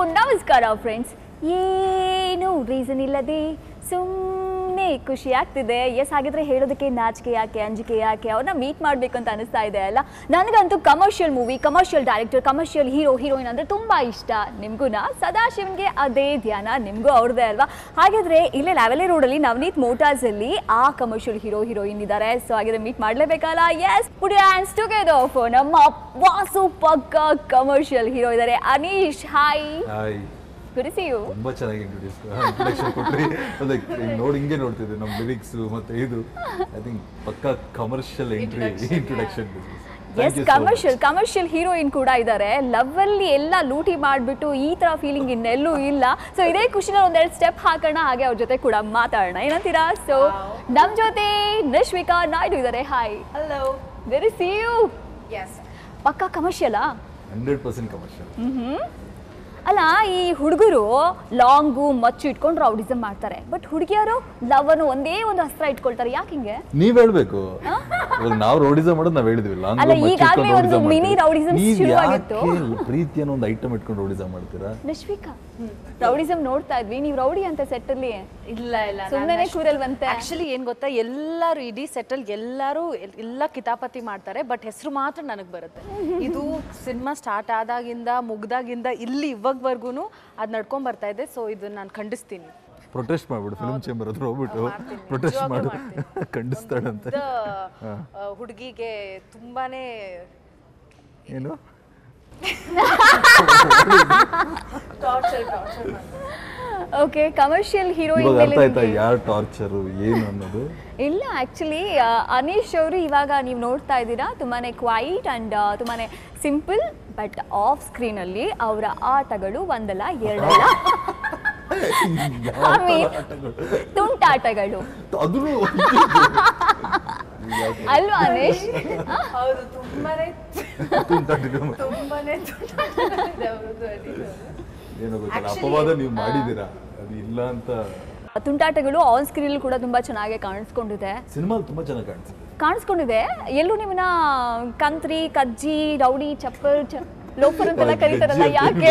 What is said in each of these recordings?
ನಮಸ್ಕಾರ ಫ್ರೆಂಡ್ಸ್ ಏನು ರೀಸನ್ ಇಲ್ಲದೆ ಸುಮ್ಮನೆ ಖುಷಿ ಆಗ್ತಿದೆ ಎಸ್ ಹಾಗಿದ್ರೆ ಹೇಳೋದಕ್ಕೆ ನಾಚಿಕೆ ಯಾಕೆ ಅಂಜಿಕೆ ಯಾಕೆ ಅವ್ರನ್ನ ಮೀಟ್ ಮಾಡಬೇಕು ಅಂತ ಅನಿಸ್ತಾ ಇದೆ ಅಲ್ಲ ನನಗಂತೂ commercial movie commercial director commercial hero heroine ಅಂದರೆ ತುಂಬ ಇಷ್ಟ ನಿಮಗೂನಾ ಸದಾಶಿವನ್ಗೆ ಅದೇ ಧ್ಯಾನ ನಿಮಗೂ ಅವ್ರದ್ದೇ ಅಲ್ವಾ ಹಾಗಿದ್ರೆ ಇಲ್ಲೇ ಲ್ಯಾವೆಲೆ ರೋಡಲ್ಲಿ ನವನೀತ್ ಮೋಟಾರ್ಸಲ್ಲಿ ಆ ಕಮರ್ಷಿಯಲ್ ಹೀರೋ ಹೀರೋಯಿನ್ ಇದ್ದಾರೆ ಸೊ ಹಾಗಿದ್ರೆ ಮೀಟ್ ಮಾಡಲೇಬೇಕಲ್ಲ yes put hands together for ನಮ್ಮ ವಾಸು ಪಕ್ಕ ಕಮರ್ಷಿಯಲ್ ಹೀರೋ ಇದ್ದಾರೆ ಅನೀಶ್ ಹಾಯ್ ಹಾಯ್ ಗುಡಿಸಿ ಯು ತುಂಬಾ ಚೆನ್ನಾಗಿ ಇಂಟ್ರೊಡ್ಯೂಸ್ ಇಂಟ್ರೊಡಕ್ಷನ್ ಕೊಟ್ರಿ ಅದೇ ನೋಡಿ ಹಿಂಗೆ ನೋಡ್ತಿದ್ದೆ ನಮ್ಮ ಲಿರಿಕ್ಸ್ ಮತ್ತೆ ಇದು ಐ ಥಿಂಕ್ ಪಕ್ಕಾ commercial entry introduction yes commercial commercial heroine ಕೂಡ ಇದ್ದಾರೆ ಲವ್ ಅಲ್ಲಿ ಎಲ್ಲ ಲೂಟಿ ಮಾಡಿಬಿಟ್ಟು ಈ ತರ ಫೀಲಿಂಗ್ ಇನ್ನೆಲ್ಲೂ ಇಲ್ಲ ಸೊ ಇದೇ ಖುಷಿನ ಒಂದೆರಡು ಸ್ಟೆಪ್ ಹಾಕೋಣ ಹಾಗೆ ಅವ್ರ ಜೊತೆ ಕೂಡ ಮಾತಾಡೋಣ ಏನಂತೀರಾ ಸೊ ನಮ್ ಜೊತೆ ನಶ್ವಿಕಾ ನಾಯ್ಡು ಇದ್ದಾರೆ hi Hello. Very see you Yes. ಪಕ್ಕ ಕಮರ್ಷಿಯಲಾ ಹಂಡ್ರೆಡ್ ಪರ್ಸೆಂಟ್ ಕಮರ್ಷಿಯಲ್ ಅಲ್ಲ ಈ ಹುಡುಗರು ಲಾಂಗು ಮಚ್ಚು ಇಟ್ಕೊಂಡು ರೌಡಿಸಮ್ ಮಾಡ್ತಾರೆ ಬಟ್ ಹುಡುಗಿಯರು ಲವ್ ಅನ್ನು ಒಂದೇ ಒಂದು ಅಸ್ತ್ರ ಇಟ್ಕೊಳ್ತಾರೆ ಯಾಕೆ ಹಿಂಗೆ ನೀವ್ ಹೇಳ್ಬೇಕು ಇವಾಗ ನಾವು ರೌಡಿಸಮ್ ಮಾಡೋದು ನಾವ್ ಹೇಳಿದ್ವಿ ಲಾಂಗ್ ಅಲ್ಲ, ಈಗಾಗ್ಲೇ ಒಂದು mini rowdyism ಶುರುವಾಗಿತ್ತು. ಪ್ರೀತಿ ಅನ್ನೋ ಒಂದು ಐಟಮ್ ಇಟ್ಕೊಂಡು ರೌಡಿಸಮ್ ಮಾಡ್ತೀರಾ ನಶ್ವಿಕಾ ರೌಡಿಸಮ್ ನೋಡ್ತಾ ಇದ್ವಿ ನೀವು ರೌಡಿ ಅಂತ ಸೆಟ್ ಅಲ್ಲಿ ಇಲ್ಲ ಇಲ್ಲ ಸುಮ್ಮನೆ ಕೂರಲ್ವಂತೆ ಆಕ್ಚುಲಿ ಏನ್ ಗೊತ್ತಾ ಎಲ್ಲರೂ ಇಡೀ ಸೆಟಲ್ ಎಲ್ಲರೂ ಎಲ್- ಎಲ್ಲ ಕಿತಾಪತಿ ಮಾಡ್ತಾರೆ ಬಟ್ ಹೆಸರು ಮಾತ್ರ ನನಗೆ ಬರುತ್ತೆ ಇದು ಸಿನಿಮಾ ಸ್ಟಾರ್ಟ್ ಆದಾಗಿಂದ ಮುಗ್ದಾಗಿಂದ ಇಲ್ಲಿ ಇವಾಗವರೆಗೂ ಅದು ನಡ್ಕೊಂಡ್ ಬರ್ತಾ ಇದೆ ಸೊ ಇದು ನಾನು ಖಂಡಿಸ್ತೀನಿ ಪ್ರೊಟೆಸ್ಟ್ ಮಾಡ್ಬಿಡು ಫಿಲ್ಮ್ ಚೇಂಬರ್ ಹತ್ರ ಹೋಗ್ಬಿಟ್ಟು ಪ್ರೊಟೆಸ್ಟ್ ಮಾಡು ಖಂಡಿಸ್ತಾಳಂತೆ ಹುಡುಗಿಗೆ ತುಂಬಾನೇ ಏನು torture torture okay commercial heroine ಇವಾಗ ಅರ್ಥ ಮೇಲೆ ಆಯ್ತಾ ಯಾರು ಟಾರ್ಚರು ಏನು ಅನ್ನೋದು ಇಲ್ಲ ಆಕ್ಚುಲಿ ಅನೀಶ್ ಅವರು ಇವಾಗ ನೀವು ನೋಡ್ತಾ ಇದ್ದೀರಾ ತುಂಬಾನೇ ಕ್ವೈಟ್ ಅಂಡ್ ತುಂಬಾನೇ ಸಿಂಪಲ್ ಬಟ್ ಆಫ್ ಸ್ಕ್ರೀನ್ ಅಲ್ಲಿ ಅವರ ಆಟಗಳು ಒಂದಲ್ಲ ಎರಡಲ್ಲ I mean, ತುಂಟಾಟಗಳು ಅದೂ ಅಲ್ವಾ ಅನೀಶ್ ಹೌದು ತುಂಬಾನೇ ತುಂಬಾನೇ ತುಂಟಾಟ ಅವ್ರದ್ದು ಅದಿದು. ಏನೋ ಗೊತ್ತಿಲ್ಲ ಅಪವಾದ ನೀವು ಮಾಡಿದ್ದೀರಾ ಅದು ಇಲ್ಲ ಅಂತ ತುಂಟಾಟಗಳು ಆನ್ ಸ್ಕ್ರೀನ್ ಕೂಡ ತುಂಬಾ ಚೆನ್ನಾಗಿ ಕಾಣಿಸ್ಕೊಂಡಿದೆ ಸಿನಿಮಾ ತುಂಬಾ ಚೆನ್ನಾಗಿ ಕಾಣಿಸುತ್ತೆ ಕಾಣಿಸ್ಕೊಂಡಿದೆ ಎಲ್ಲೂ ನಿಮ್ಮನ್ನ ಕಂತ್ರಿ ಕಜ್ಜಿ ರೌಡಿ ಚಪ್ಪಲ್ ಚ- ಲೋಫರ್ ಅಂತೆಲ್ಲ ಕರೀತಾರಲ್ಲ ಯಾಕೆ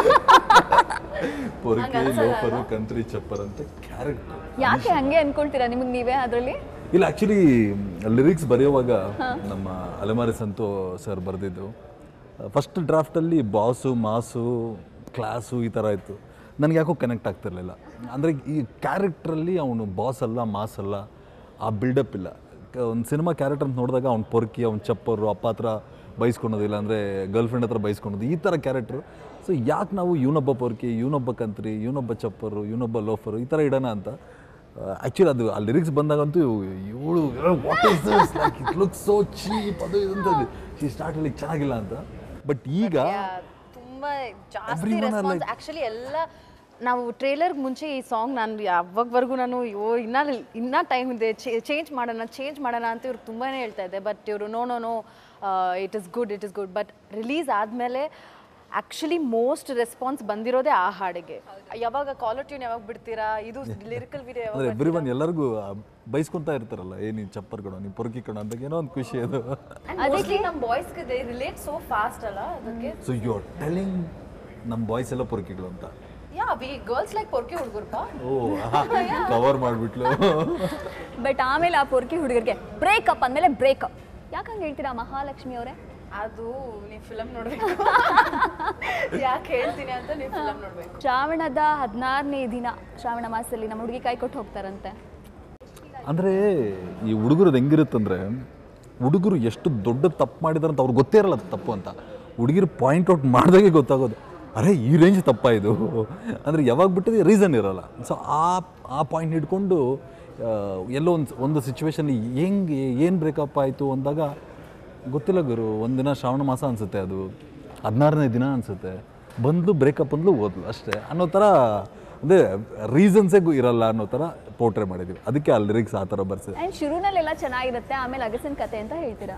ಪೊರಕೆ ಲೋಫರು ಕಂತ್ರಿ ಚಪ್ಪರ್ ಅಂತ ಕ್ಯಾರೆಕ್ಟರ್ ಯಾಕೆ ಹಂಗೆ ಅನ್ಕೊಳ್ತೀರಾ ನಿಮಗೆ ನೀವೇ ಅದರಲ್ಲಿ ಇಲ್ಲ ಆಕ್ಚುಲಿ ಲಿರಿಕ್ಸ್ ಬರೆಯುವಾಗ ನಮ್ಮ ಅಲೆಮಾರಿ ಸಂತೋ ಸರ್ ಬರೆದಿದ್ದು ಫಸ್ಟ್ ಡ್ರಾಫ್ಟಲ್ಲಿ ಬಾಸು ಮಾಸು ಕ್ಲಾಸು ಈ ಥರ ಇತ್ತು ನನಗೆ ಯಾಕೋ ಕನೆಕ್ಟ್ ಆಗ್ತಿರ್ಲಿಲ್ಲ ಅಂದರೆ ಈ ಕ್ಯಾರೆಕ್ಟ್ರಲ್ಲಿ ಅವನು ಬಾಸ್ ಅಲ್ಲ ಮಾಸ್ ಅಲ್ಲ ಆ ಬಿಲ್ಡಪ್ ಇಲ್ಲ ಒಂದು ಸಿನಿಮಾ ಕ್ಯಾರೆಕ್ಟರ್ ಅಂತ ನೋಡಿದಾಗ ಅವ್ನು ಪೊರ್ಕಿ ಅವ್ನು ಚಪ್ಪರು ಅಪ್ಪ ಹತ್ರ ಬೈಸ್ಕೊಳೋದು ಇಲ್ಲಾಂದರೆ ಗರ್ಲ್ ಫ್ರೆಂಡ್ ಹತ್ರ ಬೈಸ್ಕೊಳೋದು ಈ ಥರ ಕ್ಯಾರೆಕ್ಟ್ರು ಸೊ ಯಾಕೆ ನಾವು ಇವನೊಬ್ಬ ಪೊರ್ಕಿ ಇವನೊಬ್ಬ ಕಂತ್ರಿ ಇವನೊಬ್ಬ ಚಪ್ಪರು ಇವನೊಬ್ಬ ಲೋಫರು ಈ ಥರ ಇಡೋಣ ಅಂತ ಆ್ಯಕ್ಚುಲಿ ಅದು ಆ ಲಿರಿಕ್ಸ್ ಬಂದಾಗಂತೂ ಇವಳು what is this like it look so cheap ಅದು ಇದು ಅಂತ ಶಿ ಸ್ಟಾರ್ಟ್ ಅಲ್ಲಿ ಚೆನ್ನಾಗಿಲ್ಲ ಅಂತ ಬಟ್ ಈಗ Yeah, ತುಂಬಾ ಜಾಸ್ತಿ Everyone are response like- actually ಎಲ್ಲ ನಾವು ಟ್ರೇಲರ್ ಮುಂಚೆ ಈ ಸಾಂಗ್ ನಾನು ಯಾವಾಗವರೆಗೂ ನಾನು ಅಯ್ಯೋ ಇನ್ನ ಇನ್ನ ಟೈಮ್ ಇದೆ ಚೇಂಜ್ ಮಾಡೋಣ ಚೇಂಜ್ ಮಾಡೋಣ ಅಂತ ಇವ್ರು ತುಂಬಾನೇ ಹೇಳ್ತಾ ಇದ್ದೆ ಬಟ್ ಇವರು no no no it is good it is good but release ಆದಮೇಲೆ ಆ್ಯಕ್ಚುಲಿ ಮೋಸ್ಟ್ ರೆಸ್ಪಾನ್ಸ್ ಬಂದಿರೋದೇ ಆ ಹಾಡಿಗೆ ಯಾವಾಗ ಕಾಲರ್ ಟ್ಯೂನ್ ಯಾವಾಗ ಬಿಡ್ತೀರಾ ಇದು ಲಿರಿಕಲ್ ವಿಡಿಯೋ ಅಂದರೆ ಯಾವಾಗ ಎವ್ರಿ ಒನ್ ಎಲ್ಲರಿಗೂ ಬೈಸ್ಕೊಂತಾ ಇರ್ತಾರಲ್ಲ ಏ ನೀನು ಚಪ್ಪರ್ ಕಣ ನೀನು ಪೊರ್ಕಿ ಕಣ ಅಂತ ಏನೋ ಒಂದು ಖುಷಿ ಅದು ಅದಕ್ಕೆ ನಮ್ಮ ಬಾಯ್ಸ್ಗೆ ದೇ ರಿಲೇಟ್ ಸೋ ಫಾಸ್ಟ್ ಅಲ್ಲ ಅದಕ್ಕೆ ಸೊ ಯು ಆರ್ ಟೆಲಿಂಗ್ ನಮ್ಮ ಬಾಯ್ಸ್ ಎಲ್ಲ ಪೊರ್ಕಿಗಳು ಅಂತ ಯಾ ವಿ ಗರ್ಲ್ಸ್ ಲೈಕ್ ಪೊರ್ಕೆ ಹುಡುಗರ್ಪ ಓ ಕವರ್ ಮಾಡಿಬಿಟ್ಲು ಬಟ್ ಆಮೇಲೆ ಆ ಪೊರ್ಕಿ ಹುಡುಗರಿಗೆ ಬ್ರೇಕಪ್ ಅಂದಮೇಲೆ ಬ್ರೇಕಪ್ ಯಾಕಂಗೆ ಹೇಳ್ತೀರಾ ಮಹಾಲಕ್ಷ್ಮಿ ಅವರೇ ಅದು ನೀವು ಫಿಲಮ್ ನೋಡ್ಬೇಕು ಯಾಕೆ ಹೇಳ್ತೀನಿ ಅಂತ ನೀವು ಫಿಲಮ್ ನೋಡ್ಬೇಕು ಶ್ರಾವಣದ ಹದಿನಾರನೇ ದಿನ ಶ್ರಾವಣ ಮಾಸದಲ್ಲಿ ನಮ್ಮ ಹುಡುಗಿ ಕೈ ಕೊಟ್ಟು ಹೋಗ್ತಾರಂತೆ ಅಂದರೆ ಈ ಹುಡುಗರದ್ದು ಹೆಂಗಿರುತ್ತಂದ್ರೆ ಹುಡುಗರು ಎಷ್ಟು ದೊಡ್ಡ ತಪ್ಪು ಮಾಡಿದಾರೆ ಅಂತ ಅವ್ರಿಗೆ ಗೊತ್ತೇ ಇರಲ್ಲ ಅದು ತಪ್ಪು ಅಂತ ಹುಡುಗಿರು ಪಾಯಿಂಟ್ ಔಟ್ ಮಾಡಿದಾಗೆ ಗೊತ್ತಾಗೋದು ಅರೆ ಈ ರೇಂಜ್ ತಪ್ಪ ಇದು ಅಂದರೆ ಯಾವಾಗ ಬಿಟ್ಟಿದೆ ರೀಸನ್ ಇರಲ್ಲ ಸೊ ಆ ಆ ಪಾಯಿಂಟ್ ಹಿಡ್ಕೊಂಡು ಆ, ಎಲ್ಲೋ ಒಂದು ಒಂದು ಸಿಚುವೇಶನ್ ಹೆಂಗೆ ಏನು ಬ್ರೇಕಪ್ ಆಯಿತು ಅಂದಾಗ ಗೊತ್ತಿಲ್ಲ ಗುರು ಒಂದಿನ ಶ್ರಾವಣ ಮಾಸ ಅನಿಸುತ್ತೆ ಅದು ಹದಿನಾರನೇ ದಿನ ಅನಿಸುತ್ತೆ ಬಂದ್ಲು ಬ್ರೇಕಪ್ ಅಂದ್ಲು ಓದ್ಲು ಅಷ್ಟೇ ಅನ್ನೋ ಥರ ಅಂದರೆ ರೀಸನ್ಸೇ ಇರಲ್ಲ ಅನ್ನೋ ಥರ ಪೋರ್ಟ್ರೇ ಮಾಡಿದ್ವಿ ಅದಕ್ಕೆ ಆ ಲಿರಿಕ್ಸ್ ಆ ಥರ ಬರ್ಸಿದೆ ಆ್ಯಂಡ್ ಶುರುನಲ್ಲೆಲ್ಲ ಚೆನ್ನಾಗಿರುತ್ತೆ ಆಮೇಲೆ ಅಗಸನ್ ಕತೆ ಅಂತ ಹೇಳ್ತೀರಾ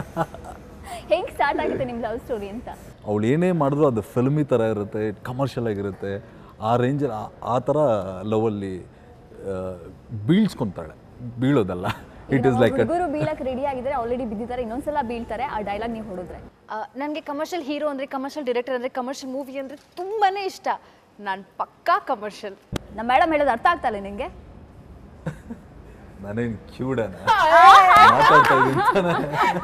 ಹೆಂಗೆ ಸ್ಟಾರ್ಟ್ ಆಗುತ್ತೆ ನಿಮ್ಮ ಲವ್ ಸ್ಟೋರಿ ಅಂತ ಅವಳು ಏನೇ ಮಾಡಿದ್ರು ಅದು ಫಿಲ್ಮಿ ಥರ ಇರುತ್ತೆ ಕಮರ್ಷಿಯಲ್ ಆಗಿರುತ್ತೆ ಆ ರೇಂಜಲ್ಲಿ ಆ ಥರ ಲವಲ್ಲಿ ಬೀಳ್ಸ್ಕೊತಾಳೆ ಬೀಳೋದಲ್ಲ ಇಟ್ ಈಸ್ ಲೈಕ್ ಹುಡುಗರು ಬೀಳಕ್ ರೆಡಿ ಆಗಿದ್ದಾರೆ ಆಲ್ರೆಡಿ ಬಿದ್ದಿದ್ದಾರೆ ಇನ್ನೊಂದ್ಸಲ ಬೀಳ್ತಾರೆ ಆ ಡೈಲಾಗ್ ನೀವು ಹೊಡಿದ್ರೆ ನನಗೆ ಕಮರ್ಷಿಯಲ್ ಹೀರೋ ಅಂದರೆ ಕಮರ್ಷಿಯಲ್ ಡೈರೆಕ್ಟರ್ ಅಂದರೆ ಕಮರ್ಷಿಯಲ್ ಮೂವಿ ಅಂದರೆ ತುಂಬಾ ಇಷ್ಟ ನಾನು ಪಕ್ಕಾ ಕಮರ್ಷಿಯಲ್ ನಮ್ಮ ಮೇಡಮ್ ಹೇಳೋದು ಅರ್ಥ ಆಗ್ತಾ ಇಲ್ಲ ನಿಂಗೆ ನಾನೇನು ಕ್ಯೂಡನ ಮಾತಾಡ್ತಾ ಇದ್ದೀನಿ ತಾನೇ.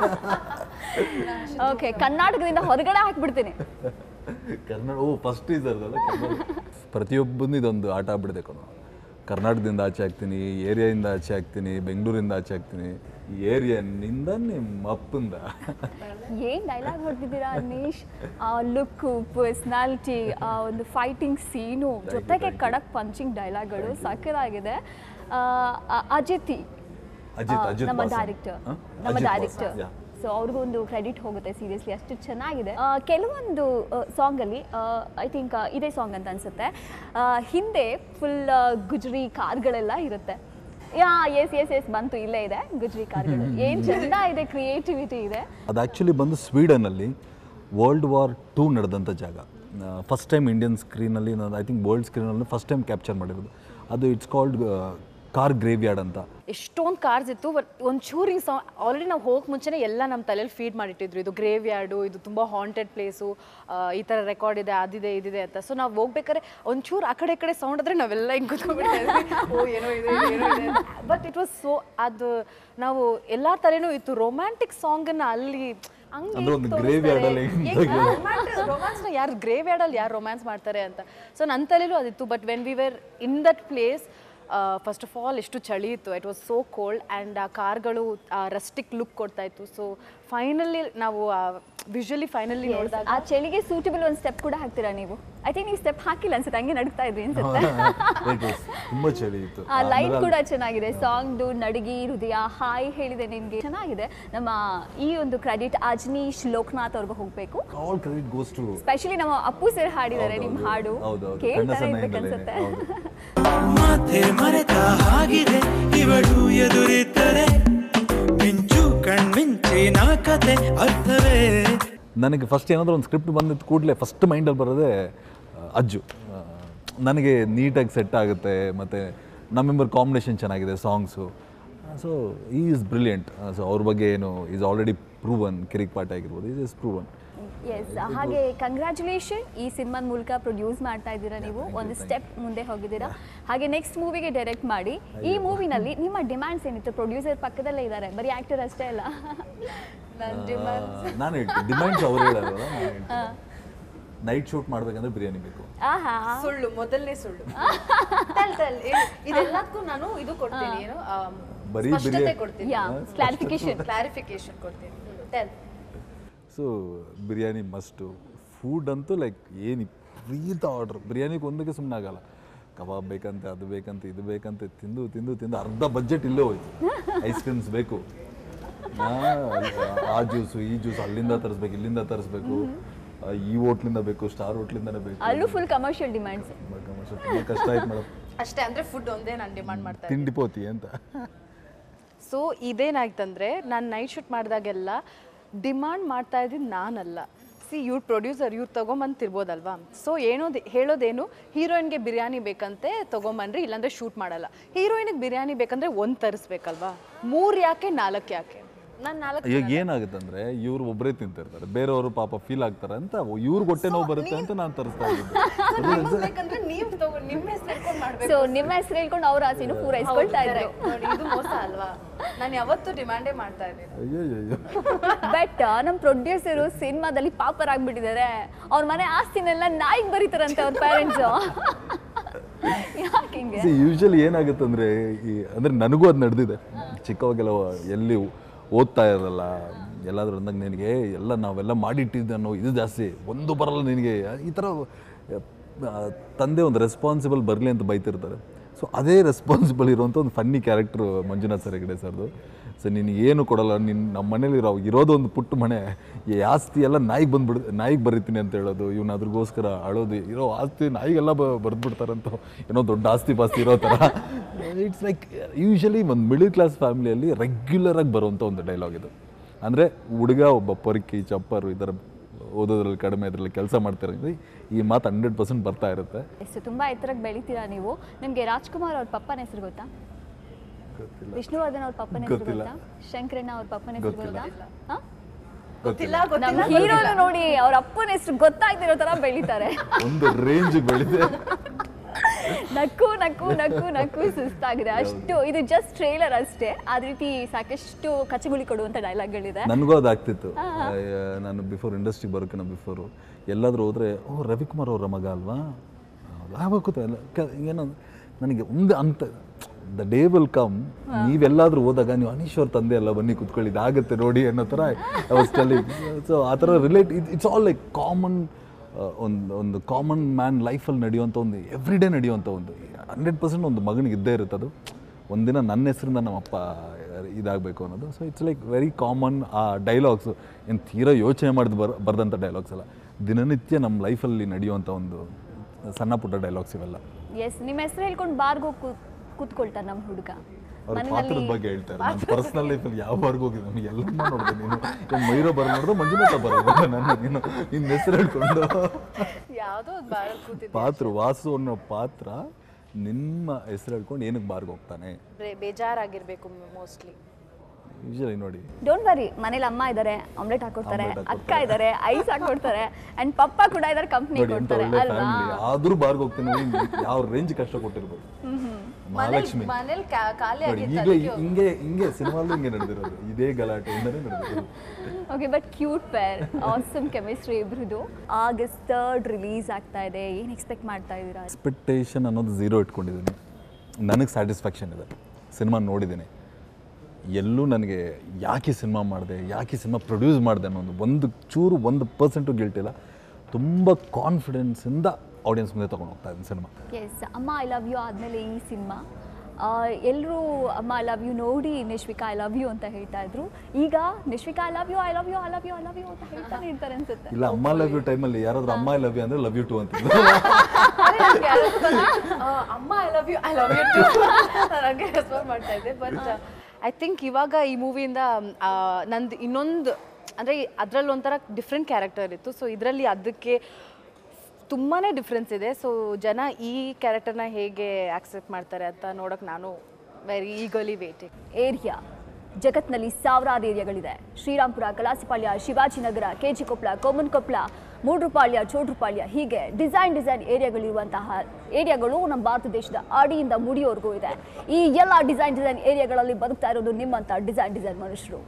ಓಕೆ ಕರ್ನಾಟಕದಿಂದ ಹೊರಗಡೆ ಹಾಕ್ಬಿಡ್ತೀನಿ ಕನ್ನಡ ಓ ಫಸ್ಟ್ ಇದರಲ್ಲ ಕನ್ನಡ ಪ್ರತಿಯೊಬ್ಬನು ಇದೊಂದು ಆಟ ಆಗ್ಬಿಡಿದೆ ಕಣ ಕರ್ನಾಟಕದಿಂದ ಆಚೆ ಆಗ್ತೀನಿ ಏರಿಯಾಯಿಂದ ಆಚೆ ಆಗ್ತೀನಿ ಬೆಂಗಳೂರಿಂದ ಆಚೆ ಆಗ್ತೀನಿ ಈ ಏರಿಯಾನಿಂದ ನಿಮ್ಮ ಅಪ್ಪಂದ ಏನ್ ಡೈಲಾಗ್ ಹೊಡೆದಿದ್ದೀರಾ ಅನೀಶ್ ಆ ಲುಕ್ಕು ಪರ್ಸ್ನಾಲಿಟಿ ಆ ಒಂದು ಫೈಟಿಂಗ್ ಸೀನು ಜೊತೆಗೆ ಖಡಕ್ ಪಂಚಿಂಗ್ ಡೈಲಾಗ್ಗಳು ಸಕ್ಕದಾಗಿದೆ ಆ, ಆ, ಅಜಿತಿ ಅಜಿತ್ ಆ, ಅಜಿತ್ ನಮ್ಮ ವಾಸನ್. ಡೈರೆಕ್ಟರ್ ಹ? ನಮ್ಮ Ajith Vasan, director yeah. So ಅವ್ರಿಗೂ ಒಂದು ಕ್ರೆಡಿಟ್ ಹೋಗುತ್ತೆ ಸೀರಿಯಸ್ಲಿ ಅಷ್ಟು ಚೆನ್ನಾಗಿದೆ ಆ, ಕೆಲವೊಂದು ಸಾಂಗಲ್ಲಿ ಐ ಥಿಂಕ್ ಇದೇ ಸಾಂಗ್ ಅಂತ ಅನ್ಸುತ್ತೆ ಆ, ಹಿಂದೆ ಫುಲ್ ಗುಜ್ರಿ ಕಾರ್ಗಳೆಲ್ಲ ಇರುತ್ತೆ ಯಾ ಎಸ್ ಎಸ್ ಎಸ್ ಬಂತು ಇಲ್ಲೇ ಇದೆ ಗುಜ್ರಿ ಕಾರ್ಗಳು ಏನ್ ಚಂದ ಇದೆ ಕ್ರಿಯೇಟಿವಿಟಿ ಇದೆ ಅದು ಆ್ಯಕ್ಚುಲಿ ಬಂದು ಸ್ವೀಡನಲ್ಲಿ ವರ್ಲ್ಡ್ ವಾರ್ ಟೂ ನಡೆದಂಥ ಜಾಗ ಫಸ್ಟ್ ಟೈಮ್ ಇಂಡಿಯನ್ ಸ್ಕ್ರೀನಲ್ಲಿ ನಾನು ಐ ಥಿಂಕ್ ವರ್ಲ್ಡ್ ಸ್ಕ್ರೀನಲ್ಲಿ ಫಸ್ಟ್ ಟೈಮ್ ಕ್ಯಾಪ್ಚರ್ ಮಾಡಿರೋದು ಅದು it's called car graveyard ಅಂತ ಎಷ್ಟೊಂದು ಕಾರ್ಸ್ ಇತ್ತು ಒಂಚೂರು ಈ ಸಾ ಆಲ್ರೆಡಿ ನಾವು ಹೋಗಕ್ಕೆ ಮುಂಚೆನೇ ಎಲ್ಲ ನಮ್ಮ ತಲೆಯಲ್ಲಿ ಫೀಡ್ ಮಾಡಿಟ್ಟಿದ್ರು ಇದು ಗ್ರೇವ್ ಯಾರ್ಡು ಇದು ತುಂಬ ಹಾಂಟೆಡ್ ಪ್ಲೇಸು ಈ ಥರ ರೆಕಾರ್ಡ್ ಇದೆ ಅದಿದೆ ಇದಿದೆ ಅಂತ ಸೊ ನಾವು ಹೋಗ್ಬೇಕಾದ್ರೆ ಒಂಚೂರು ಆ ಕಡೆ ಈ ಕಡೆ ಸೌಂಡ್ ಆದರೆ ನಾವೆಲ್ಲ ಹಿಂಗೆ ಕೂತ್ಕೊಂಡ್ಬಿಡ್ತಾ ಇದ್ವಿ ಓ ಏನೋ ಇದೆ ಏನೋ ಇದೆ ಬಟ್ ಇಟ್ ವಾಸ್ ಸೋ ಅದು ನಾವು ಎಲ್ಲ ಥರನೂ ಇತ್ತು ರೊಮ್ಯಾಂಟಿಕ್ ಸಾಂಗನ್ನು ಅಲ್ಲಿ ಅಂದ್ರೆ ಒಂದು graveyard ಅಲ್ಲಿ ರೊಮ್ಯಾನ್ಸ್ನ ಯಾರು ಗ್ರೇವ್ ಯಾರ್ಡಲ್ಲಿ ಯಾರು ರೊಮ್ಯಾನ್ಸ್ ಮಾಡ್ತಾರೆ ಅಂತ ಸೊ ನನ್ನ ತಲೆಯಲ್ಲೂ ಅದಿತ್ತು but when we were in that place first of all ಎಷ್ಟು ಚಳಿ ಇತ್ತು it was so cold and ಆ ಕಾರ್ಗಳು ರಸ್ಟಿಕ್ ಲುಕ್ ಕೊಡ್ತಾ ಇತ್ತು ಸೊ ಫೈನಲಿ ನಾವು ವಿಜುವಲಿ ಫೈನಲಿ ನೋಡಿದಾಗ ಆ ಚಳಿಗೆ ಸೂಟಬಲ್ ಒಂದು ಸ್ಟೆಪ್ ಕೂಡ ಹಾಕ್ತೀರಾ ನೀವು ಐ ಥಿಂಕ್ ನೀವು ಸ್ಟೆಪ್ ಹಾಕಿಲ್ಲ ಅನ್ಸುತ್ತೆ ಹಂಗೆ ನಡೀತಾ ಇದ್ವಿ ಅನ್ಸುತ್ತೆ ತುಂಬ ಚಳಿ ಇತ್ತು ಆ ಲೈನ್ ಕೂಡ ಚೆನ್ನಾಗಿದೆ ಸಾಂಗ್ದು ನಡಗಿ ಹೃದಯ ಹಾಯ್ ಹೇಳಿದೆ ನಿನ್ಗೆ ಚೆನ್ನಾಗಿದೆ ನಮ್ಮ ಈ ಒಂದು ಕ್ರೆಡಿಟ್ ಅಜ್ನೀಶ್ ಲೋಕನಾಥ್ ಅವ್ರಿಗೆ ಹೋಗ್ಬೇಕು all credit goes to specially ನಮ್ಮ ಅಪ್ಪು ಸರ್ ಹಾಡಿದ್ದಾರೆ ನಿಮ್ಮ ಹಾಡು ಹೌದೌದು ಕೇಳ್ತಾನೆ ಕಣ್ಣ ಇರ್ಬೇಕನ್ಸುತ್ತೆ ಮಾತೆ ಮರೆತ ಹಾಗಿದೆ ಇವಳು ಎದುರಿದ್ದರೆ ಮಿಂಚು ಕಣ್ಮಿಂಚಿನ ಕತೆ ಅರ್ಥವೇ ನನಗೆ ಫಸ್ಟ್ ಏನಾದರೂ ಒಂದು ಸ್ಕ್ರಿಪ್ಟ್ ಬಂದಿದ್ದ ಕೂಡಲೇ ಫಸ್ಟ್ ಮೈಂಡಲ್ಲಿ ಬರೋದೇ ಆ, ಅಜ್ಜು ಆ, ನನಗೆ ನೀಟಾಗಿ ಸೆಟ್ ಆಗುತ್ತೆ ಮತ್ತು ನಮ್ಮಿಬ್ಬರ ಕಾಂಬಿನೇಷನ್ ಚೆನ್ನಾಗಿದೆ ಸಾಂಗ್ಸು ಸೊ ಈ ಈಸ್ ಬ್ರಿಲಿಯಂಟ್ ಸೊ ಅವ್ರ ಬಗ್ಗೆ ಏನು ಈಸ್ ಆಲ್ರೆಡಿ ಪ್ರೂವನ್ ಕಿರಿಕ್ ಪಾಠ ಆಗಿರ್ಬೋದು ಈಸ್ ಇಸ್ ಪ್ರೂವನ್ ಎಸ್ ಹಾಗೆ ಕಂಗ್ರ್ಯಾಚುಲೇಷನ್ ಈ ಸಿನಿಮಾದ ಮೂಲಕ ಪ್ರೊಡ್ಯೂಸ್ ಮಾಡ್ತಾ ಇದ್ದೀರಾ ನೀವು ಒಂದು ಸ್ಟೆಪ್ ಮುಂದೆ ಹೋಗಿದ್ದೀರಾ ಹಾಗೆ ನೆಕ್ಸ್ಟ್ ಮೂವಿಗೆ ಡೈರೆಕ್ಟ್ ಮಾಡಿ ಈ ಮೂವಿನಲ್ಲಿ ನಿಮ್ಮ ಡಿಮ್ಯಾಂಡ್ಸ್ ಏನಿತ್ತು ಪ್ರೊಡ್ಯೂಸರ್ ಪಕ್ಕದಲ್ಲೇ ಇದ್ದಾರೆ ಬರೀ ಆಕ್ಟರ್ ಅಷ್ಟೇ ಅಲ್ಲ ನಾನು ಹೇಳ್ತೀನಿ ಡಿಮ್ಯಾಂಡ್ಸ್ ಅವ್ರು ಹೇಳಲ್ಲ ನೈಟ್ ಶೂಟ್ ಮಾಡ್ಬೇಕಂದ್ರೆ ಬಿರಿಯಾನಿ ಬೇಕು ಆಹಾ ಸುಳ್ಳು ಮೊದಲನೇ ಸುಳ್ಳು ತಲ್ ತಲ್ ಹೇಳು. ಇದೆಲ್ಲದಕ್ಕೂ ನಾನು ಇದು ಕೊಡ್ತೀನಿ ಏನು ಆಮ್, ಬರೀ ಸ್ಪಷ್ಟತೆ ಬಿರಿಯಾನಿ- ಕೊಡ್ತೀನಿ ಯಾ ಕ್ಲಾರಿಫಿಕೇಶನ್ ಕ್ಲಾರಿಫಿಕೇಶನ್ ಕೊಡ್ತೀನಿ tell so biryani must food ಅಂತೂ ಲೈಕ್ ಏನು ವಿಪರೀತ ಆರ್ಡ್ರ್ ಬಿರಿಯಾನಿಗೆ ಒಂದಕ್ಕೆ ಸುಮ್ಮನೆ ಆಗಲ್ಲ ಕಬಾಬ್ ಬೇಕಂತೆ ಅದು ಬೇಕಂತೆ ಇದು ಬೇಕಂತೆ ತಿಂದು ತಿಂದು ತಿಂದು ಅರ್ಧ ಬಜೆಟ್ ಇಲ್ಲೇ ಹೋಯ್ತು ಐಸ್ ಕ್ರೀಮ್ಸ್ ಬೇಕು ಆ, ಆ ಜ್ಯೂಸು ಈ ಜ್ಯೂಸ್ ಅಲ್ಲಿಂದ ತರಿಸ್ಬೇಕು ಇಲ್ಲಿಂದ ತರಿಸ್ಬೇಕು ಆ, ಈ ಹೋಟ್ಲಿಂದ ಬೇಕು ಸ್ಟಾರ್ ಹೋಟ್ಲಿಂದನೇ ಬೇಕು ಅಲ್ಲೂ ಫುಲ್ ಕಮರ್ಷಿಯಲ್ ಡಿಮ್ಯಾಂಡ್ಸ್ ತುಂಬ ಕಷ್ಟ ಆಯ್ತು ಮೇಡಮ್ ಅಷ್ಟೇ ಅಂದ್ರೆ ಫುಡ್ ಒಂದೇ ನಾನು ಡಿಮಾಂಡ್ ಮಾಡ್ತಾ ಇದ್ದೀನಿ ತಿಂಡಿ ಪೋತಿ ಅಂತ ಸೊ ಇದೇನಾಯ್ತಂದ್ರೆ ನಾನು ನೈಟ್ ಶೂಟ್ ಮಾಡಿದಾಗೆಲ್ಲ ಡಿಮಾಂಡ್ ಮಾಡ್ತಾ ಇದ್ದೀನಿ ನಾನಲ್ಲ ಸಿ ಇವ್ರು ಪ್ರೊಡ್ಯೂಸರ್ ಇವ್ರು ತೊಗೊಂಬಂತಿರ್ಬೋದಲ್ವಾ ಸೊ ಏನೋದು ಹೇಳೋದೇನು ಹೀರೋಯಿನ್ಗೆ ಬಿರಿಯಾನಿ ಬೇಕಂತೆ ತೊಗೊಂಬನ್ರಿ ಇಲ್ಲಾಂದ್ರೆ ಶೂಟ್ ಮಾಡಲ್ಲ ಹೀರೋಯಿನ್ಗೆ ಬಿರಿಯಾನಿ ಬೇಕಂದ್ರೆ ಒಂದು ತರಿಸ್ಬೇಕಲ್ವಾ ಮೂರು ಯಾಕೆ ನಾಲ್ಕು ಯಾಕೆ ನಾನು ನಾಲ್ಕು ಈಗ ಏನಾಗುತ್ತೆ ಅಂದ್ರೆ ಇವ್ರು ಒಬ್ಬರೇ ತಿಂತಿರ್ತಾರೆ ಬೇರೆಯವರು ಪಾಪ ಫೀಲ್ ಆಗ್ತಾರೆ ಅಂತ ಇವ್ರಿಗೆ ಹೊಟ್ಟೆ ನೋವು ಬರುತ್ತೆ ಅಂತ ನಾನು ತರಿಸ್ತಾ ಇದ್ದೆ ಬೇಕಂದ್ರೆ ನೀವು ತಗೋ ನಿಮ್ಮ ಹೆಸರು ಹೇಳ್ಕೊಂಡು ಮಾಡ್ಬೇಕು ಸೊ ನಿಮ್ಮ ಹೆಸರು ಹೇಳ್ಕೊಂಡು ಅವ್ರ ಆಸೆನೂ ಪೂರೈಸ್ಕೊಳ್ತಾ ಇದ್ರು ನೋಡಿ ಇದು ಮೋಸ ಅಲ್ವಾ ನಾನು ಯಾವತ್ತೂ ಡಿಮ್ಯಾಂಡೇ ಮಾಡ್ತಾ ಇದ್ದೀನಿ ಅಯ್ಯೋ ಅಯ್ಯೋ ಬಟ್ ನಮ್ಮ ಪ್ರೊಡ್ಯೂಸರು ಸಿನಿಮಾದಲ್ಲಿ ಪಾಪರ್ ಆಗ್ಬಿಟ್ಟಿದ್ದಾರೆ ಅವ್ರ ಮನೆ ಆಸ್ತಿನೆಲ್ಲ ನಾಯಿಗೆ ಬರೀತಾರಂತೆ ಅವ್ರ ಪೇರೆಂಟ್ಸ್ ಯಾಕೆ ಹಿಂಗೆ ಯೂಶಲಿ ಏನಾಗುತ್ತೆ ಅಂದರೆ ಈ ಅಂದರೆ ನನಗೂ ಅದು ನಡೆದಿದೆ ಚಿಕ್ಕವಾಗೆಲ್ಲ ಎಲ್ಲಿ ಓದ್ತಾ ಇರಲ್ಲ ಎಲ್ಲಾದ್ರೂ ಅಂದಾಗ ನಿನಗೆ ಎಲ್ಲ ನಾವೆಲ್ಲ ಮಾಡಿಟ್ಟಿದ್ದೆ ಅನ್ನೋ ಇದು ಜಾಸ್ತಿ ಒಂದು ಬರಲ್ಲ ನಿನಗೆ ಈ ಥರ ಆ, ತಂದೆ ಒಂದು ರೆಸ್ಪಾನ್ಸಿಬಲ್ ಬರಲಿ ಅಂತ ಬೈತಿರ್ತಾರೆ ಸೊ ಅದೇ ರೆಸ್ಪಾನ್ಸಿಬಲ್ ಇರುವಂಥ ಒಂದು funny character Manjunath sir Hegde ಸರ್ದು ಸೊ ನೀನು ಏನು ಕೊಡಲ್ಲ ನಿನ್ನ ನಮ್ಮ ಮನೇಲಿ ಇರೋ ಇರೋದು ಒಂದು ಪುಟ್ಟ ಮನೆ ಈ ಆಸ್ತಿ ಎಲ್ಲ ನಾಯಿಗೆ ಬಂದ್ಬಿಡ್ ನಾಯಿಗೆ ಬರೀತೀನಿ ಅಂತ ಹೇಳೋದು ಇವನು ಅದ್ರಗೋಸ್ಕರ ಅಳೋದು ಇರೋ ಆಸ್ತಿ ನಾಯಿಗೆಲ್ಲ ಬ ಬರೆದ್ಬಿಡ್ತಾರಂತ ಏನೋ ದೊಡ್ಡ ಆಸ್ತಿ ಪಾಸ್ತಿ ಇರೋ ಥರ ಇಟ್ಸ್ ಲೈಕ್ ಯೂಶಲಿ ಒಂದು ಮಿಡಲ್ ಕ್ಲಾಸ್ ಫ್ಯಾಮಿಲಿಯಲ್ಲಿ ರೆಗ್ಯುಲರಾಗಿ ಬರುವಂಥ ಒಂದು ಡೈಲಾಗ್ ಇದು ಅಂದರೆ ಹುಡುಗ ಒಬ್ಬ ಪೊರ್ಕಿ ಚಪ್ಪರು ಈ ಥರ ಓದೋದ್ರಲ್ಲಿ ಕಡಿಮೆ ಇದರಲ್ಲಿ ಕೆಲಸ ಮಾಡ್ತಿರೋ ಈ ಮಾತು ಹಂಡ್ರೆಡ್ ಪರ್ಸೆಂಟ್ ಬರ್ತಾ ಇರುತ್ತೆ ಎಷ್ಟು ತುಂಬಾ ಎತ್ತರಕ್ಕೆ ಬೆಳಿತೀರಾ ನೀವು ನಿಮ್ಗೆ ರಾಜ್ಕುಮಾರ್ ಅವ್ರ ಪಪ್ಪನ ಹೆಸರು ಗೊತ್ತಾ ವಿಷ್ಣುವರ್ಧನ್ ಅವ್ರ ಪಪ್ಪನ ಹೆಸರು ಗೊತ್ತಿಲ್ಲ. ಗೊತ್ತಾ ಶಂಕರಣ್ಣ ಅವ್ರ ಪಪ್ಪನ ಹೆಸರು ಗೊತ್ತಿಲ್ಲ. ಗೊತ್ತಾ ಹಾ? ಗೊತ್ತಿಲ್ಲ ನಮ್ಮ ಗೊತ್ತಿಲ್ಲ ಹೀರೋನು ನೋಡಿ ಅವ್ರ ಅಪ್ಪನ ಹೆಸರು ಗೊತ್ತಾಗ್ತಿರೋ ತರ ಬೆಳಿತಾರೆ ಒಂದು ರೇಂಜ್ ಬೆಳೆದೆ ನಕ್ಕು ನಕ್ಕು ನಕ್ಕು ನಕ್ಕು ಸುಸ್ತಾಗಿದೆ ಅಷ್ಟು ಇದು ಜಸ್ಟ್ ಟ್ರೇಲರ್ ಅಷ್ಟೇ ಅದ ರೀತಿ ಸಾಕಷ್ಟು ಕಚಗುಳಿ ಕೊಡುವಂತ ಡೈಲಾಗ್ಗಳಿದೆ ನನಗೂ ಅದು ಆಗ್ತಿತ್ತು ಅಯ್ಯ, ನಾನು ಬಿಫೋರ್ ಇಂಡಸ್ಟ್ರಿಗೆ ಬರೋಕ್ಕಿಂತ ಬಿಫೋರು ಎಲ್ಲಾದರೂ ಹೋದರೆ ಓ ರವಿಕುಮಾರ್ ಅವರ ಮಗ ಅಲ್ವಾ ಆಗಬೇಕು ಎಲ್ಲ ಕ- ಏನೋ ನನಗೆ ಒಂದು ಅಂತ ದ ಡೇ ವಿಲ್ ಕಮ್ ನೀವೆಲ್ಲಾದರೂ ಹೋದಾಗ ನೀವು ಅನೀಶ್ ಅವ್ರ ತಂದೆ ಎಲ್ಲ ಬನ್ನಿ ಕುತ್ಕೊಳ್ಳಿ ಇದಾಗುತ್ತೆ ನೋಡಿ ಅನ್ನೋ ಥರ ಅವಸ್ಟಲ್ಲಿ ಸೊ ಆ ಥರ relate it's all like common ಒಂದು ಒಂದು ಕಾಮನ್ ಮ್ಯಾನ್ ಲೈಫಲ್ಲಿ ನಡೆಯುವಂಥ ಒಂದು ಎವ್ರಿ ಡೇ ನಡೆಯುವಂಥ ಒಂದು ಹಂಡ್ರೆಡ್ ಪರ್ಸೆಂಟ್ ಒಂದು ಮಗನಿಗೆ ಇದ್ದೇ ಇರುತ್ತೆ ಅದು ಒಂದಿನ ನನ್ನ ಹೆಸರಿಂದ ನಮ್ಮ ಅಪ್ಪ ಇದಾಗಬೇಕು ಅನ್ನೋದು so it's like very common ಆ ಡೈಲಾಗ್ಸು ಏನು ತೀರಾ ಯೋಚನೆ ಮಾಡಿದ್ ಬರ್ ಬರ್ದಂಥ ಡೈಲಾಗ್ಸ್ ಅಲ್ಲ ದಿನನಿತ್ಯ ನಮ್ಮ ಲೈಫಲ್ಲಿ ನಡೆಯುವಂಥ ಒಂದು ಸಣ್ಣ ಪುಟ್ಟ ಡೈಲಾಗ್ಸ್ ಇವೆಲ್ಲ ಎಸ್ ನಿಮ್ಮ ಹೆಸರು ಹೇಳ್ಕೊಂಡು ಬಾರ್ಗೆ ಹೋಗಿ ಕೂತ್ಕೊಳ್ತಾರೆ ನಮ್ಮ ಹುಡುಗ ಅವ್ರ ಪಾತ್ರದ ಬಗ್ಗೆ ಹೇಳ್ತಾರೆ ನನ್ನ ಪರ್ಸನಲ್ ಲೈಫಲ್ಲಿ ಯಾವ ಬಾರ್ಗೆ ಹೋಗಿದೆ ನನಗೆ ಎಲ್ಲ ನೋಡಿದೆ ನೀನು ಏನು ಮೈರೋ ಬರ ನೋಡಿದ್ರೆ ಮಂಜುನಾಥ ಬರೋದು ನನ್ನ ನೀನು ನಿನ್ನ ಹೆಸರು ಹೇಳ್ಕೊಂಡು ಯಾವುದೋ ಒಂದು ಬಾರಲ್ಲಿ ಕೂತಿದ್ದೆ ಪಾತ್ರ ವಾಸು ಅನ್ನೋ ಪಾತ್ರ ನಿಮ್ಮ ಹೆಸರು ಹೇಳ್ಕೊಂಡು ಏನಕ್ಕೆ ಬಾರ್ಗೆ ಹೋಗ್ತಾನೆ ಬೇ- ಬೇಜಾರಾಗಿರ್ಬೇಕು ಮೋಸ್ಟ್ಲಿ ಯೂಶಲಿ ನೋಡಿ ಡೋಂಟ್ ವರಿ ಮನೇಲಿ ಅಮ್ಮ ಇದ್ದಾರೆ ಆಮ್ಲೆಟ್ ಹಾಕೊಡ್ತಾರೆ Omelette ಅಕ್ಕ ಇದ್ದಾರೆ ಐಸ್ ಹಾಕೊಡ್ತಾರೆ ಅಂಡ್ ಪಪ್ಪ ಕೂಡ ಇದ್ದಾರೆ ಕಂಪ್ನಿ ನೋಡಿ ಎಂತ ಕೊಡ್ತಾರೆ ಒಳ್ಳೆ ಅಲ್ವಾ ಫ್ಯಾಮಿಲಿ ಆದ್ರೂ ಬಾರ್ಗೆ ಹೋಗ್ತೀನಿ ನೋಡಿ, ಯಾವ ರೇಂಜ್ ಕಷ್ಟ ಕೊಟ್ಟಿರ್ಬೋದು ಮಹಾಲಕ್ಷ್ಮಿ ಮನೇಲಿ ಖಾಲಿ ನೋಡಿ ಆಗಿತ್ತು ಈಗಲೇ ಹಿಂಗೆ ಹಿಂಗೆ ಸಿನಿಮಾಲು ಹಿಂಗೆ ನಡೆದಿರೋದು ಇದೇ ಗಲಾಟೆಯಿಂದನೇ ನಡೆದಿರೋದು okay but cute pair awesome chemistry ಇಬ್ರದ್ದು ಆಗಸ್ಟ್ ಥರ್ಡ್ ರಿಲೀಸ್ ಆಗ್ತಾ ಇದೆ ಏನು ಎಕ್ಸ್ಪೆಕ್ಟ್ ಮಾಡ್ತಾ ಇದ್ದೀರಾ ಎಕ್ಸ್ಪೆಕ್ಟೇಷನ್ ಅನ್ನೋದು ಝೀರೋ ಇಟ್ಕೊಂಡಿದ್ದೀನಿ ನನಗೆ ಸ್ಯಾಟಿಸ್ಫ್ಯಾಕ್ಷನ್ ಇದೆ ಸಿನಿಮಾ ನೋಡಿದ್ದೀನಿ ಎಲ್ಲೂ ನನಗೆ ಯಾಕೆ ಸಿನಿಮಾ ಮಾಡಿದೆ ಯಾಕೆ ಸಿನಿಮಾ ಪ್ರೊಡ್ಯೂಸ್ ಮಾಡಿದೆ ಅನ್ನೋದು ಒಂದು ಚೂರು ಒಂದು ಪರ್ಸೆಂಟು ಗಿಲ್ಟ್ ಇಲ್ಲ ತುಂಬ ಕಾನ್ಫಿಡೆನ್ಸಿಂದ ಆಡಿಯನ್ಸ್ ಮುಂದೆ ತೊಗೊಂಡು ಹೋಗ್ತಾ ಇದ್ದೀನಿ ಸಿನಿಮಾ yes Amma I love you ಆದಮೇಲೆ ಈ ಸಿನಿಮಾ ಎಲ್ಲರೂ ಅಮ್ಮ ಐ ಲವ್ ಯು ನೋಡಿ ನಿಶ್ವಿಕಾ ಐ ಲವ್ ಯು ಅಂತ ಹೇಳ್ತಾ ಇದ್ರು ಈಗ Nishvika I love you I love you I love you I love you ಅಂತ ಹೇಳ್ತಾನೆ ಇರ್ತಾರೆ ಅನ್ಸುತ್ತೆ ಇಲ್ಲ ಅಮ್ಮ ಲವ್ ಯು ಟೈಮಲ್ಲಿ ಯಾರಾದ್ರೂ ಅಮ್ಮ ಲವ್ ಯು ಅಂದರೆ ಲವ್ ಯು ಟು ಅಂತಿದ್ರು ಅಮ್ಮ I love you I love you too ನನಗೆ ರೆಸ್ಪಾಂಡ್ ಮಾಡ್ತಾ ಇದ್ದೆ ಬಟ್ ಐ ಥಿಂಕ್ ಇವಾಗ ಈ ಮೂವಿಯಿಂದ ನಂದು ಇನ್ನೊಂದು ಅಂದರೆ ಅದರಲ್ಲಿ ಒಂಥರ ಡಿಫ್ರೆಂಟ್ ಕ್ಯಾರೆಕ್ಟರ್ ಇತ್ತು ಸೊ ಇದರಲ್ಲಿ ಅದಕ್ಕೆ ತುಂಬಾ ಡಿಫ್ರೆನ್ಸ್ ಇದೆ ಸೊ ಜನ ಈ ಕ್ಯಾರೆಕ್ಟರ್ನ ಹೇಗೆ ಆಕ್ಸೆಪ್ಟ್ ಮಾಡ್ತಾರೆ ಅಂತ ನೋಡೋಕೆ ನಾನು ವೆರಿ ಈಗಲಿ ವೇಟಿಂಗ್ ಏರಿಯಾ ಜಗತ್ನಲ್ಲಿ ಸಾವಿರಾರು ಏರಿಯಾಗಳಿದೆ ಶ್ರೀರಾಮ್ಪುರ ಕಲಾಸಿಪಾಳ್ಯ ಶಿವಾಜಿನಗರ ಕೆಜಿ ಕೊಪ್ಪಳ ಕೊಮ್ಮನಕೊಪ್ಪಳ ಮೂಡ್ರುಪಾಳ್ಯ ಚೋಡ್ರುಪಾಳ್ಯ ಹೀಗೆ ಡಿಸೈನ್ ಡಿಸೈನ್ ಏರಿಯಾಗಳಿರುವಂತಹ ಏರಿಯಾಗಳು ನಮ್ಮ ಭಾರತ ದೇಶದ ಅಡಿಯಿಂದ ಮುಡಿಯೋರ್ಗೂ ಇದೆ ಈ ಎಲ್ಲ ಡಿಸೈನ್ ಡಿಸೈನ್ ಏರಿಯಾಗಳಲ್ಲಿ ಬದುಕ್ತಾ ಇರೋದು ನಿಮ್ಮಂತ ಡಿಸೈನ್ ಡಿಸೈನ್ ಮನುಷ್ಯರು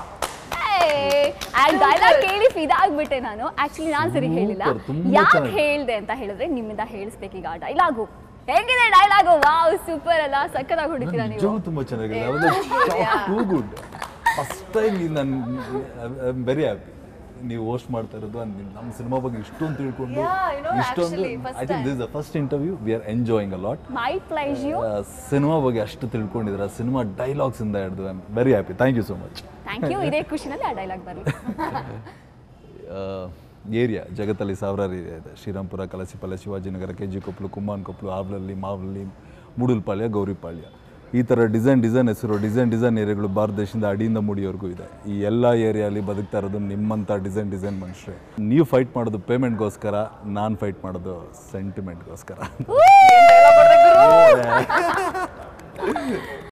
ಡೈಲಾಗ್ ಕೇಳಿ ಫಿದಾಗ್ಬಿಟ್ಟೆ ನಾನು ಆಕ್ಚುಲಿ ನಾನು ಸರಿ ಹೇಳಿಲ್ಲ Super, ತುಂಬಾ ಯಾಕೆ ಚೆನ್ನಾಗಿ. ಹೇಳ್ದೆ ಅಂತ ಹೇಳಿದ್ರೆ ನಿಮ್ಮಿಂದ ಹೇಳಿಸ್ಬೇಕೀಗ ಆ ಡೈಲಾಗು ಹೇಗಿದೆ ಡೈಲಾಗು ವಾವ್ ಸೂಪರ್ ಅಲ್ಲ ಸಕ್ಕದಾಗಿ ಹೊಡಿತೀರಾ ನೀವು ನಿಜವೂ ತುಂಬ ಚೆನ್ನಾಗಿದೆ ಟೂ ಗುಡ್ ಫಸ್ಟ್ ಟೈಮ್ ನಾನು ಐ ಆಮ್ ವೆರಿ ಹ್ಯಾಪಿ ನೀವು ಹೋಸ್ಟ್ ಮಾಡ್ತಾ ಇರೋದು and ನೀವು ನಮ್ಮ ಸಿನಿಮಾ ಬಗ್ಗೆ ಇಷ್ಟೊಂದು ತಿಳ್ಕೊಂಡು Yeah, you know, ಇಷ್ಟೊಂದು actually, first I think this the first interview we are enjoying a lot my pleasure ಸಿನಿಮಾ ಬಗ್ಗೆ ಅಷ್ಟು ತಿಳ್ಕೊಂಡಿದ್ರ ಸಿನಿಮಾ ಡೈಲಾಗ್ಸ್ ಇಂದ ಹಿಡಿದು I am very happy thank you so much thank you ಇದೇ ಖುಷಿನಲ್ಲಿ ಆ ಡೈಲಾಗ್ ಬರಲಿ ಏರಿಯಾ ಜಗತ್ತಲ್ಲಿ ಸಾವಿರಾರು ಏರಿಯಾ ಇದೆ ಶ್ರೀರಾಮ್ಪುರ ಕಲಸಿಪಾಳ್ಯ ಶಿವಾಜಿನಗರ ಕೆ ಜಿ ಕೊಪ್ಪಲು ಕುಮ್ಮಾನ್ ಕೊಪ್ಪಲು ಹಾವ್ಲಲ್ಲಿ ಮಾವ್ಲಲ್ಲಿ ಮೂಡಲ್ಪಾಳ್ಯ ಗೌರಿಪಾಳ್ಯ ಈ ಥರ ಡಿಸೈನ್ ಡಿಸೈನ್ ಹೆಸರು ಡಿಸೈನ್ ಡಿಸೈನ್ ಏರಿಯಾಗಳು ಭಾರತ ದೇಶದಿಂದ ಅಡಿಯಿಂದ ಮುಡಿಯೋರ್ಗೂ ಇದೆ ಈ ಎಲ್ಲ ಏರಿಯಾಲಿ ಬದುಕ್ತಾ ಇರೋದು ನಿಮ್ಮಂಥ ಡಿಸೈನ್ ಡಿಸೈನ್ ಮನುಷ್ಯರೇ ನೀವು ಫೈಟ್ ಮಾಡೋದು ಪೇಮೆಂಟ್ಗೋಸ್ಕರ ನಾನು ಫೈಟ್ ಮಾಡೋದು ಸೆಂಟಿಮೆಂಟ್ಗೋಸ್ಕರ